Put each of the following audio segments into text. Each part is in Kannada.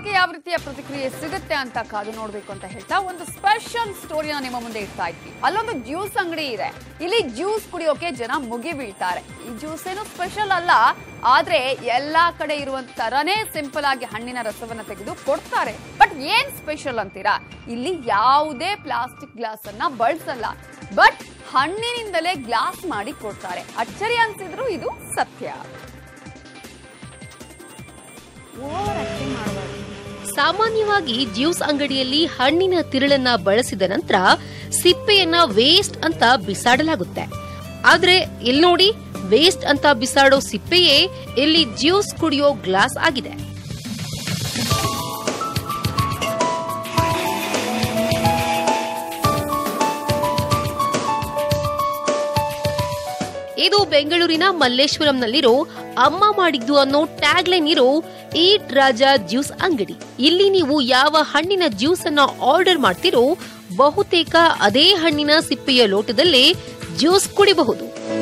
ಇದಕ್ಕೆ ಯಾವ ರೀತಿಯ ಪ್ರತಿಕ್ರಿಯೆ ಸಿಗುತ್ತೆ ಅಂತ ಕಾದು ನೋಡ್ಬೇಕು ಅಂತ ಹೇಳ್ತಾ ಒಂದು ಸ್ಪೆಷಲ್ ಸ್ಟೋರಿನ ನಿಮ್ಮ ಮುಂದೆ ಇಡ್ತಾ ಇದ್ವಿ ಅಲ್ಲೊಂದು ಜ್ಯೂಸ್ ಅಂಗಡಿ ಇದೆ ಇಲ್ಲಿ ಜ್ಯೂಸ್ ಕುಡಿಯೋಕೆ ಜನ ಮುಗಿ ಬೀಳ್ತಾರೆ ಈ ಜ್ಯೂಸ್ ಏನು ಸ್ಪೆಷಲ್ ಅಲ್ಲ ಆದ್ರೆ ಎಲ್ಲಾ ಕಡೆ ಇರುವಂತ ತರನೇ ಸಿಂಪಲ್ ಆಗಿ ಹಣ್ಣಿನ ರಸವನ್ನ ತೆಗೆದು ಕೊಡ್ತಾರೆ ಬಟ್ ಏನ್ ಸ್ಪೆಷಲ್ ಅಂತೀರಾ ಇಲ್ಲಿ ಯಾವುದೇ ಪ್ಲಾಸ್ಟಿಕ್ ಗ್ಲಾಸ್ ಅನ್ನ ಬಳಸಲ್ಲ ಬಟ್ ಹಣ್ಣಿನಿಂದಲೇ ಗ್ಲಾಸ್ ಮಾಡಿ ಕೊಡ್ತಾರೆ ಅಚ್ಚರಿ ಅನ್ಸಿದ್ರು ಇದು ಸತ್ಯ ಸಾಮಾನ್ಯವಾಗಿ ಜ್ಯೂಸ್ ಅಂಗಡಿಯಲ್ಲಿ ಹಣ್ಣಿನ ತಿರುಳನ್ನ ಬಳಸಿದ ನಂತರ ಸಿಪ್ಪೆಯನ್ನ ವೇಸ್ಟ್ ಅಂತ ಬಿಸಾಡಲಾಗುತ್ತೆ ಆದ್ರೆ ಇಲ್ಲಿ ನೋಡಿ ವೇಸ್ಟ್ ಅಂತ ಬಿಸಾಡೋ ಸಿಪ್ಪೆಯೇ ಇಲ್ಲಿ ಜ್ಯೂಸ್ ಕುಡಿಯೋ ಗ್ಲಾಸ್ ಆಗಿದೆ ಇದು ಬೆಂಗಳೂರಿನ ಮಲ್ಲೇಶ್ವರಂನಲ್ಲಿರೋ ಅಮ್ಮ ಮಾಡಿದ್ದು ಅನ್ನೋ ಟ್ಯಾಗ್ ಲೈನ್ ಇರೋ ಈಟ್ ರಾಜ ಜ್ಯೂಸ್ ಅಂಗಡಿ ಇಲ್ಲಿ ನೀವು ಯಾವ ಹಣ್ಣಿನ ಜ್ಯೂಸ್ ಅನ್ನ ಆರ್ಡರ್ ಮಾಡ್ತಿರೋ ಬಹುತೇಕ ಅದೇ ಹಣ್ಣಿನ ಸಿಪ್ಪೆಯ ಲೋಟದಲ್ಲೇ ಜ್ಯೂಸ್ ಕುಡಿಬಹುದು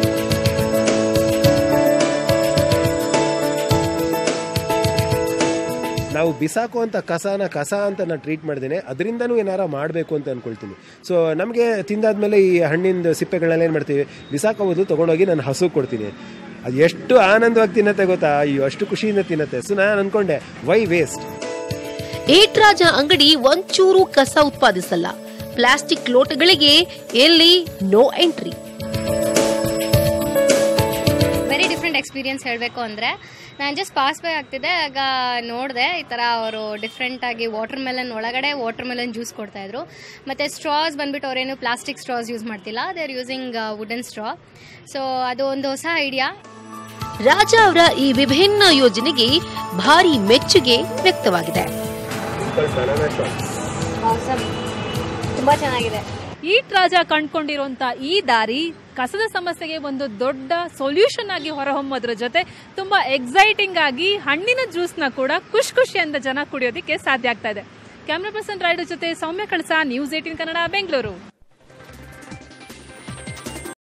ನಾವು ಬಿಸಾಕುವಂಥ ಕಸನ ಕಸ ಅಂತ ನಾನು ಟ್ರೀಟ್ ಮಾಡಿದ್ದೇನೆ ಅದರಿಂದನೂ ಏನಾರ ಮಾಡಬೇಕು ಅಂತ ಅನ್ಕೊಳ್ತೀನಿ ಸೊ ನಮಗೆ ತಿಂದಾದ್ಮೇಲೆ ಈ ಹಣ್ಣಿಂದ ಸಿಪ್ಪೆಗಳನ್ನೆಲ್ಲ ಏನು ಮಾಡ್ತೀವಿ ಬಿಸಾಕೋಬೋದು ತೊಗೊಂಡೋಗಿ ನಾನು ಹಸು ಕೊಡ್ತೀನಿ ಅದು ಎಷ್ಟು ಆನಂದವಾಗಿ ತಿನ್ನತ್ತೆ ಗೊತ್ತಾ ಅಯ್ಯೋ ಅಷ್ಟು ಖುಷಿಯಿಂದ ತಿನ್ನತ್ತೆ ಸೊ ನಾನು ಅನ್ಕೊಂಡೆ ವೈ ವೇಸ್ಟ್ ಏಟ್ ರಾಜ ಅಂಗಡಿ ಒಂಚೂರು ಕಸ ಉತ್ಪಾದಿಸಲ್ಲ ಪ್ಲಾಸ್ಟಿಕ್ ಲೋಟಗಳಿಗೆ ಎಲ್ಲಿ no entry very different experience ಹೇಳಬೇಕು ಅಂದರೆ ನಾನು ಜಸ್ಟ್ ಪಾಸ್ ಬೈ ಆಗ್ತಿದ್ದೆ ಆಗ ನೋಡಿದೆ ಈ ಥರ ಅವರು ಡಿಫ್ರೆಂಟ್ ಆಗಿ ವಾಟರ್ ಮೆಲನ್ ಒಳಗಡೆ ವಾಟರ್ ಮೆಲನ್ ಜ್ಯೂಸ್ ಕೊಡ್ತಾಯಿದ್ರು ಮತ್ತು ಸ್ಟ್ರಾಸ್ ಬಂದ್ಬಿಟ್ಟು ಅವರೇನು ಪ್ಲಾಸ್ಟಿಕ್ ಸ್ಟ್ರಾಸ್ ಯೂಸ್ ಮಾಡ್ತಿಲ್ಲ they are using wooden straw so ಅದು ಒಂದು ಹೊಸ ಐಡಿಯಾ ರಾಜ ಅವರ ಈ ವಿಭಿನ್ನ ಯೋಜನೆಗೆ ಭಾರಿ ಮೆಚ್ಚುಗೆ ವ್ಯಕ್ತವಾಗಿದೆ ತುಂಬ ಚೆನ್ನಾಗಿದೆ ಈಟ್ ರಾಜ ಕಂಡ್ಕೊಂಡಿರುವಂತ ಈ ದಾರಿ ಕಸದ ಸಮಸ್ಯೆಗೆ ಒಂದು ದೊಡ್ಡ ಸೊಲ್ಯೂಷನ್ ಆಗಿ ಹೊರಹೊಮ್ಮೋದ್ರ ಜೊತೆ ತುಂಬಾ ಎಕ್ಸೈಟಿಂಗ್ ಆಗಿ ಹಣ್ಣಿನ ಜ್ಯೂಸ್ನ ಕೂಡ ಖುಷಿ ಖುಷಿಯಿಂದ ಜನ ಕುಡಿಯೋದಕ್ಕೆ ಸಾಧ್ಯ ಆಗ್ತಾ ಇದೆ ಕ್ಯಾಮ್ರಾ ಪರ್ಸನ್ ರೈಡರ್ ಜೊತೆ ಸೌಮ್ಯ ಕಳಸ ನ್ಯೂಸ್ ಏಟಿನ್ ಕನ್ನಡ ಬೆಂಗಳೂರು